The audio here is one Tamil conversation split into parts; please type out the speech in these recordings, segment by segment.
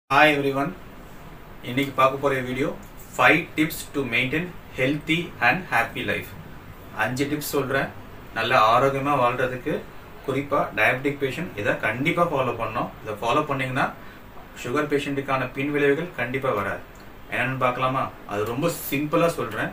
ஹாய் எவ்ரி ஒன் இன்னைக்கு பார்க்க போகிற video five tips to maintain healthy and happy life அஞ்சு டிப்ஸ் சொல்கிறேன் நல்ல ஆரோக்கியமாக வாழ்கிறதுக்கு குறிப்பாக டயபெட்டிக் பேஷண்ட் இதை கண்டிப்பாக ஃபாலோ பண்ணோம் இதை ஃபாலோ பண்ணிங்கன்னா சுகர் பேஷண்ட்டுக்கான பின் விளைவுகள் கண்டிப்பாக வராது என்னென்னு பார்க்கலாமா அது ரொம்ப சிம்பிளாக சொல்கிறேன்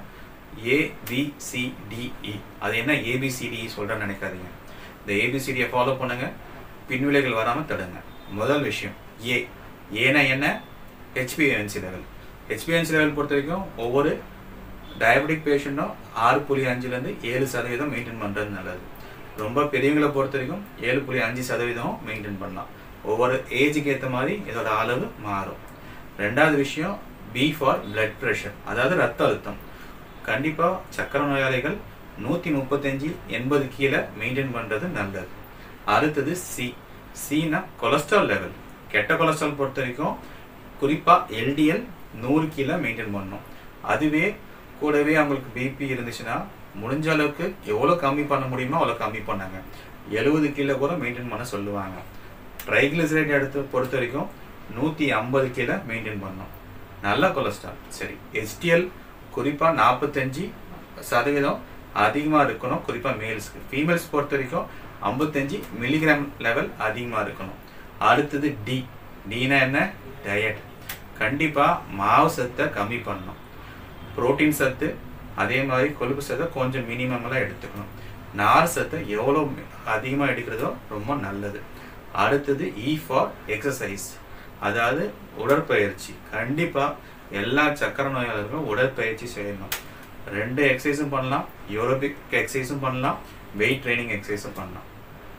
ஏபிசிடிஇ அது என்ன ஏபிசிடிஇ சொல்கிறேன்னு நினைக்காதீங்க இந்த ஏபிசிடியை ஃபாலோ பண்ணுங்க பின் விளைவுகள் வராமல் தடுங்க முதல் விஷயம் ஏ ஏன்னா என்ன ஹெச்பிஎன்சி லெவல் ஹெச்பிஎன்சி லெவல் பொறுத்த வரைக்கும் ஒவ்வொரு டயபெட்டிக் பேஷண்ட்டும் ஆறு புள்ளி அஞ்சுலேருந்து ஏழு சதவீதம் மெயின்டைன் பண்ணுறது நல்லது ரொம்ப பெரியவங்களை பொறுத்த வரைக்கும் ஏழு புள்ளி அஞ்சு சதவீதம் மெயின்டைன் பண்ணலாம் ஒவ்வொரு ஏஜுக்கு ஏற்ற மாதிரி இதோட அளவு மாறும் ரெண்டாவது விஷயம் பி ஃபார் பிளட் ப்ரெஷர் அதாவது ரத்த அழுத்தம் கண்டிப்பாக சக்கரை நோயாளிகள் நூற்றி முப்பத்தஞ்சு எண்பது கீழே மெயின்டைன் பண்ணுறது நல்லது அடுத்தது சி சினா கொலஸ்ட்ரால் லெவல் கெட்ட கொலஸ்ட்ரால் பொறுத்த வரைக்கும் குறிப்பாக எல்டிஎல் நூறு கீழே மெயின்டைன் பண்ணணும் அதுவே கூடவே அவங்களுக்கு பிபி இருந்துச்சுன்னா முடிஞ்ச அளவுக்கு எவ்வளோ கம்மி பண்ண முடியுமோ அவ்வளோ கம்மி பண்ணாங்க எழுபது கீழே கூட மெயின்டைன் பண்ண சொல்லுவாங்க ட்ரைக்ளிசரைட் எடுத்து பொறுத்த வரைக்கும் நூற்றி ஐம்பது கீழே மெயின்டைன் பண்ணணும் நல்ல கொலஸ்ட்ரால் சரி எஸ்டிஎல் குறிப்பாக நாற்பத்தஞ்சு சதவீதம் அதிகமாக இருக்கணும் குறிப்பாக மேல்ஸ்க்கு ஃபீமேல்ஸ் பொறுத்த வரைக்கும் ஐம்பத்தஞ்சு மில்லிகிராம் லெவல் அதிகமாக இருக்கணும் அடுத்தது டி டீனா என்ன டயட் கண்டிப்பாக மாவு சத்தை கம்மி பண்ணணும் புரோட்டீன் சத்து அதே மாதிரி கொழுப்பு சத்தை கொஞ்சம் மினிமமெல்லாம் எடுத்துக்கணும் நார் சத்தை எவ்வளோ அதிகமாக எடுக்கிறதோ ரொம்ப நல்லது அடுத்தது இ ஃபார் எக்ஸசைஸ் அதாவது உடற்பயிற்சி கண்டிப்பாக எல்லா சக்கரை நோயாளர்களும் உடற்பயிற்சி செய்யணும் ரெண்டு எக்ஸசைஸும் பண்ணலாம் யூரோபிக் எக்ஸசைஸும் பண்ணலாம் வெயிட் ட்ரைனிங் எக்ஸசைஸும் பண்ணலாம்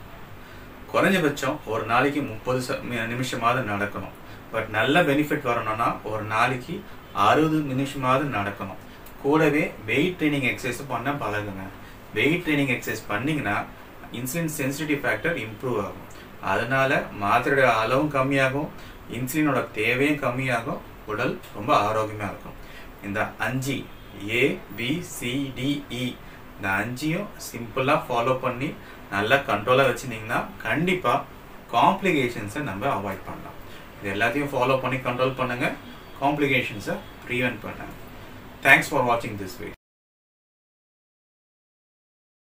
குறைஞ்சபட்சம் ஒரு நாளைக்கு முப்பது நிமிஷமாவது நடக்கணும் பட் நல்ல பெனிஃபிட் வரணும்னா ஒரு நாளைக்கு அறுபது நிமிஷமாவது நடக்கணும் கூடவே வெயிட் ட்ரைனிங் எக்ஸசைஸ் பண்ண பழகுங்க வெயிட் ட்ரைனிங் எக்ஸசைஸ் பண்ணிங்கன்னா இன்சுலின் சென்சிட்டிவ் ஃபேக்டர் இம்ப்ரூவ் ஆகும் அதனால மாத்திரையோட அளவும் கம்மியாகும் இன்சுலினோட தேவையும் கம்மியாகும் உடல் ரொம்ப ஆரோக்கியமாக இருக்கும் இந்த அஞ்சு A B C D E இந்த அஞ்சையும் சிம்பிளாக ஃபாலோ பண்ணி நல்லா கண்ட்ரோலாக வச்சுருந்தீங்கன்னா கண்டிப்பாக காம்ப்ளிகேஷன்ஸை நம்ம அவாய்ட் பண்ணலாம் இது எல்லாத்தையும் ஃபாலோ பண்ணி கண்ட்ரோல் பண்ணுங்கள் காம்ப்ளிகேஷன்ஸை ப்ரிவென்ட் பண்ணுங்கள் தேங்க்ஸ் ஃபார் வாட்சிங் திஸ் வீடியோ